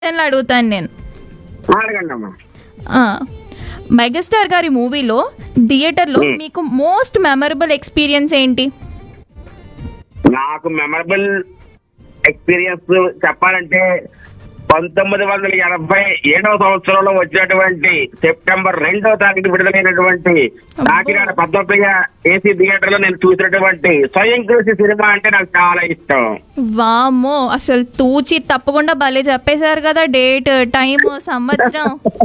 క్వశ్చన్లు అడుగుతాను నేను అడగండి అమ్మా ఆ, మెగాస్టార్ గారి మూవీలో థియేటర్లో మీకు మోస్ట్ మెమరబుల్ ఎక్స్పీరియన్స్ ఏంటి నాకు మెమరబుల్ ఎక్స్పీరియన్స్ చెప్పాలంటే పంతొమ్మిది వందల ఎనభై ఏడవ సంవత్సరంలో వచ్చినటువంటి సెప్టెంబర్ రెండవ తారీఖు విడుదలైనటువంటి కాకినాడ పద్మప్రియ ఏసీ థియేటర్ లో నేను చూసినటువంటి స్వయం కృషి సినిమా అంటే నాకు చాలా ఇష్టం వామ్మో అసలు తూచి తప్పకుండా భలే చెప్పేశారు కదా డేట్ టైం సంవత్సరం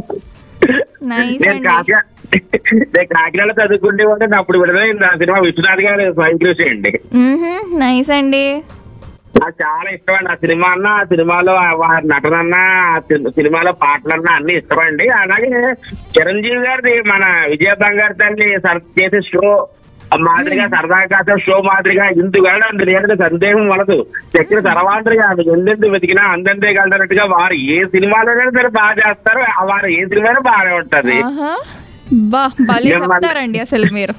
నైస్ నేను అండి కాకినాడ నేను కాకినాడ చదువుకుంటే ఉంటే అప్పుడు విడుదలైంది ఆ సినిమా విశ్వనాథ్ గారు స్వయం కృషి అండి నైస్ అండి నాకు చాలా ఇష్టం అండి ఆ సినిమా అన్న ఆ సినిమాలో ఆ వారి నటన అన్న ఆ సి- సినిమాలో పాటలన్నా అన్ని ఇష్టం అండి అలాగే చిరంజీవి గారిది మన విజయభాంగ్ గారి తల్లి సర్- చేసే షో మాదిరిగా సరదాగా కాసే షో మాదిరిగా ఇందుకు వెళ్ళడం లేదంటే సందేహం వలదు చక్కెర సర్వాంతరిగా అది ఎందెందు వెతికినా అందంతే కలదన్నట్టుగా వారు ఏ సినిమాలోనైనా సరే బాగా చేస్తారు ఆ వారు ఏ సినిమాలో బాగానే ఉంటది ఆహా బా భలే నేను మళ్ళీ- చెప్తారండి అసలు మీరు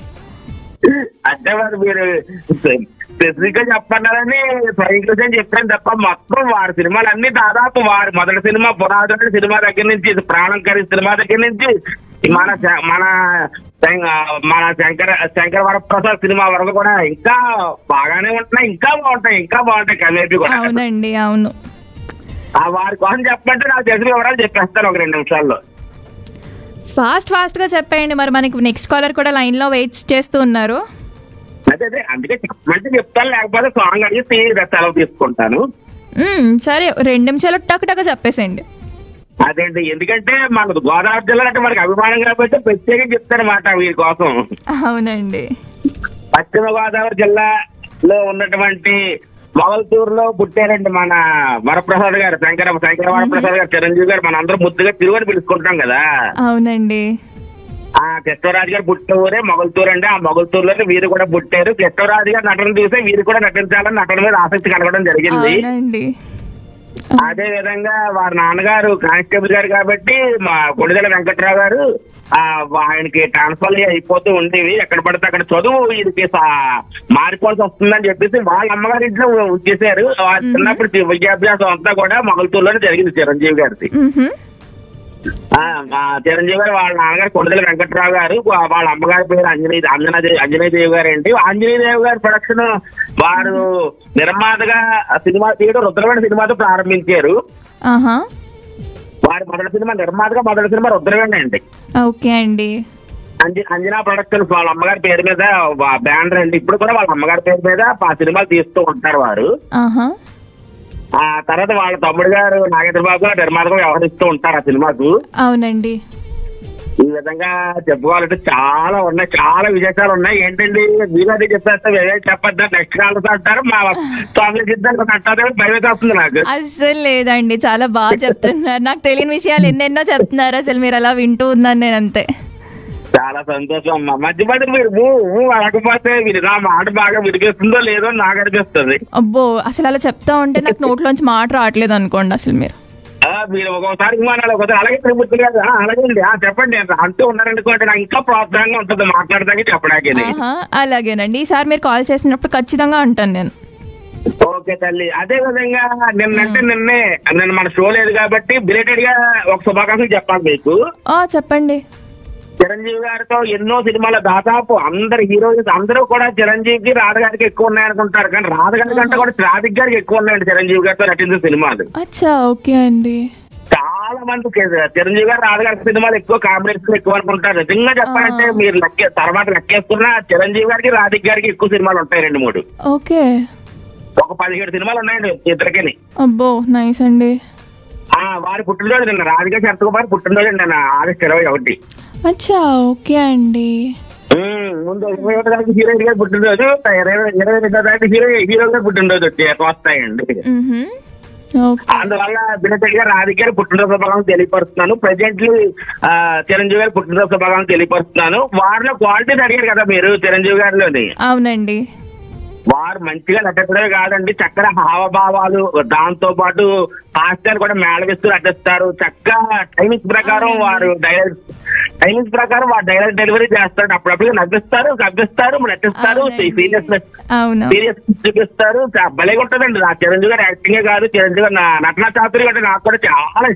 అంటే మరి మీరు స్పెసిఫిక్ గా చెప్పన్నారని స్వయంకృషి అని చెప్పాను తప్ప మొత్తం వారి సినిమాలు అన్ని దాదాపు వారి మొదటి సినిమా పురాతన సినిమా దగ్గర నుంచి ఇది ప్రాణం కరి సినిమా దగ్గర నుంచి మన శ- మన శం- మన శంకర శంకర వరప్రసాద్ సినిమా వరకు కూడా ఇంకా బాగానే ఉంటున్నాయి ఇంకా బాగుంటాయి ఇంకా బాగుంటాయి కవేపి కూడా అవునండి అవును ఆ వారి కోసం చెప్పంటే నాకు తెలిసిన వివరాలు చెప్పేస్తాను ఒక రెండు నిమిషాల్లో ఫాస్ట్ ఫాస్ట్ గా చెప్పేయండి మరి మనకి నెక్స్ట్ కాలర్ కూడా లైన్ లో వెయిట్ చేస్తూ ఉన్నారు అదే అదే అందుకే చెప్పమంటే చెప్తాను లేకపోతే సాంగ్ అడిగి సెలవు తీసుకుంటాను మ్మ్, సరే రెండు నిమిషాలు టక్ టక్ చెప్పేసేయండి అదేంటి ఎందుకంటే మనకు గోదావరి జిల్లా అంటే మనకి అభిమానం కాబట్టి ప్రత్యేకంగా చెప్తారన్నమాట వీరి కోసం అవునండి పశ్చిమ గోదావరి జిల్లాలో ఉన్నటువంటి మొగల్తూరులో పుట్టారండి మన వరప్రసాద్ గారు శంకర శంకర వరప్రసాద్ గారు చిరంజీవి గారు మన అందరం ముద్దుగా తిరుగని పిలుచుకుంటాం కదా అవునండి ఆ కృష్ణరాజు గారు పుట్టిన ఊరే మొగల్తూరు అండి ఆ మొగల్తూరులో వీరు కూడా పుట్టారు కృష్ణరాజు గారు నటన చూసి వీరు కూడా నటించాలని నటన మీద ఆసక్తి కలగడం జరిగింది అవునండి అదే విధంగా వారి నాన్నగారు కానిస్టేబుల్ గారు కాబట్టి మా కొడిదల వెంకట్రావు గారు ఆ ఆయనకి ట్రాన్స్ఫర్ అయిపోతూ ఉండేవి ఎక్కడ పడితే అక్కడ చదువు వీరికి సా- మారిపోవాల్సి వస్తుందని చెప్పేసి వాళ్ళ అమ్మగారి ఇంట్లో వచ్చేసారు ఆ చిన్నప్పుడు చి- విద్యాభ్యాసం అంతా కూడా మొగల్తూరులోనే జరిగింది చిరంజీవి గారిది మ్హూ. ఆ, మా చిరంజీవి గారు వాళ్ళ నాన్నగారు కొడిదల వెంకట్రావు గారు వా- వాళ్ళ అమ్మగారి పేరు అంజనీ అంజనాదేవి అంజనీదేవి గారు ఏంటి అంజనీదేవి గారి ప్రొడక్షన్ వారు నిర్మాతగా సినిమా తీయడం రుద్రవేణ సినిమాతో ప్రారంభించారు ఆహా వారి మొదటి సినిమా నిర్మాతగా మొదటి సినిమా రుద్రవేణ అండి ఓకే అండి అంజ అంజనా ప్రొడక్షన్స్ వాళ్ళ అమ్మగారి పేరు మీద బ్యానర్ అండి ఇప్పుడు కూడా వాళ్ళ అమ్మగారి పేరు మీద ఆ సినిమాలు తీస్తూ ఉంటారు వారు ఆహా ఆ తర్వాత వాళ్ళ తమ్ముడు గారు నాగేంద్ర బాబు గారు నిర్మాతగా వ్యవహరిస్తూ ఉంటారు ఆ సినిమాకు అవునండి ఈ విధంగా చెప్పుకోవాలంటే చాలా ఉన్నాయి చాలా విశేషాలు ఉన్నాయి ఏంటండి మీరు అది చెప్పేస్తే వేరే చెప్పద్దా నెక్స్ట్ కాల్స్ అంటారు మా స్వామి సిద్ధాంతం అంటారు భయం వస్తుంది నాకు అస్సలు లేదండి చాలా బాగా చెప్తున్నారు నాకు తెలియని విషయాలు ఎన్నెన్నో చెప్తున్నారు అసలు మీరు అలా వింటూ ఉన్నాను నేను అంతే చాలా సంతోషం అమ్మా మధ్య మధ్య మీరు ఊ ఊ అనకపోతే మీరు నా మాట బాగా వినిపిస్తుందో లేదో అని నాకు అనిపిస్తుంది అబ్బో అసలు అలా చెప్తా ఉంటే నాకు నోట్లోంచి మాట రావట్లేదు అనుకోండి అసలు మీరు ఆ, మీరు ఒక్కోసారి విమానాలు ఒకసారి అలాగే త్రిమూర్తి గారు ఆ, అలాగే అండి ఆ, చెప్పండి నేను అంటూ ఉన్నారనుకోండి నాకు ఇంకా ప్రోత్సాహంగా ఉంటుంది మాట్లాడడానికి చెప్పడానికి ఆహా అలాగేనండి ఈసారి మీరు కాల్ చేసినప్పుడు ఖచ్చితంగా ఉంటాను నేను ఓకే తల్లి అదే విధంగా నిన్నంటే నిన్నే నిన్న మన షో లేదు కాబట్టి బిలేటెడ్ గా ఒక శుభాకాంక్షలు చెప్పాలి మీకు ఆ చెప్పండి చిరంజీవి గారితో ఎన్నో సినిమాలు దాదాపు అందరు హీరోయిన్స్ అందరూ కూడా చిరంజీవికి రాధ గారికి ఎక్కువ ఉన్నాయనుకుంటారు కానీ రాధ గారి కంటే కూడా రాధిక్ గారికి ఎక్కువ ఉన్నాయండి చిరంజీవి గారితో నటించిన సినిమాలు అచ్చా ఓకే అండి చాలా మంది కే- చిరంజీవి గారు రాధ గారి సినిమాలు ఎక్కువ కాంబినేషన్ ఎక్కువ అనుకుంటారు నిజంగా చెప్పాలంటే మీరు లెక్కే తర్వాత లెక్కేసుకున్న చిరంజీవి గారికి రాధిక్ గారికి ఎక్కువ సినిమాలు ఉంటాయి రెండు మూడు ఓకే ఒక పదిహేడు సినిమాలు ఉన్నాయండి ఇద్దరికని అబ్బో నైస్ అండి ఆ వారి పుట్టినరోజు నిన్న రాధిక శరత్ కుమార్ పుట్టినరోజు నిన్న ఆగస్ట్ ఇరవై ఒకటి అచ్చా ఓకే అండి ఉమ్, ముందు ఇరవై ఒకటి తారీఖు హీరోయిన్ గారు పుట్టినరోజు ఇరవై ఇరవై రెండో తారీఖు హీరో హీరో గారు పుట్టినరోజు వచ్చి వస్తాయండి మ్హూ. ఓకే అందువల్ల బినతడి గారు రాధిక గారు పుట్టినరోజు శుభాకాంక్షలు తెలియపరుస్తున్నాను ప్రెసెంట్లీ చిరంజీవి గారు పుట్టినరోజు శుభాకాంక్షలు తెలియపరుస్తున్నాను వారిలో క్వాలిటీస్ అడిగారు కదా మీరు చిరంజీవి గారిలోని అవునండి వారు మంచిగా నటించడమే కాదండి చక్కగా హావభావాలు దాంతో పాటు హాస్యాలు కూడా మేళవిస్తూ నటిస్తారు చక్కగా టైమింగ్స్ ప్రకారం అవునండి. వారు డైలాగ్ టైమింగ్స్ ప్రకారం వారు డైలాగ్ డెలివరీ చేస్తారు అప్పుడప్పుడు నవ్విస్తారు నవ్విస్తారు నటిస్తారు అవునండి. సీరియస్ అవును సీరియస్ చూపిస్తారు చా- భలేగా ఉంటుందండి నా చిరంజీవి గారి యాక్టింగే కాదు చిరంజీవి గారి నా- నటన చాతుర్యం అంటే నాకు కూడా చాలా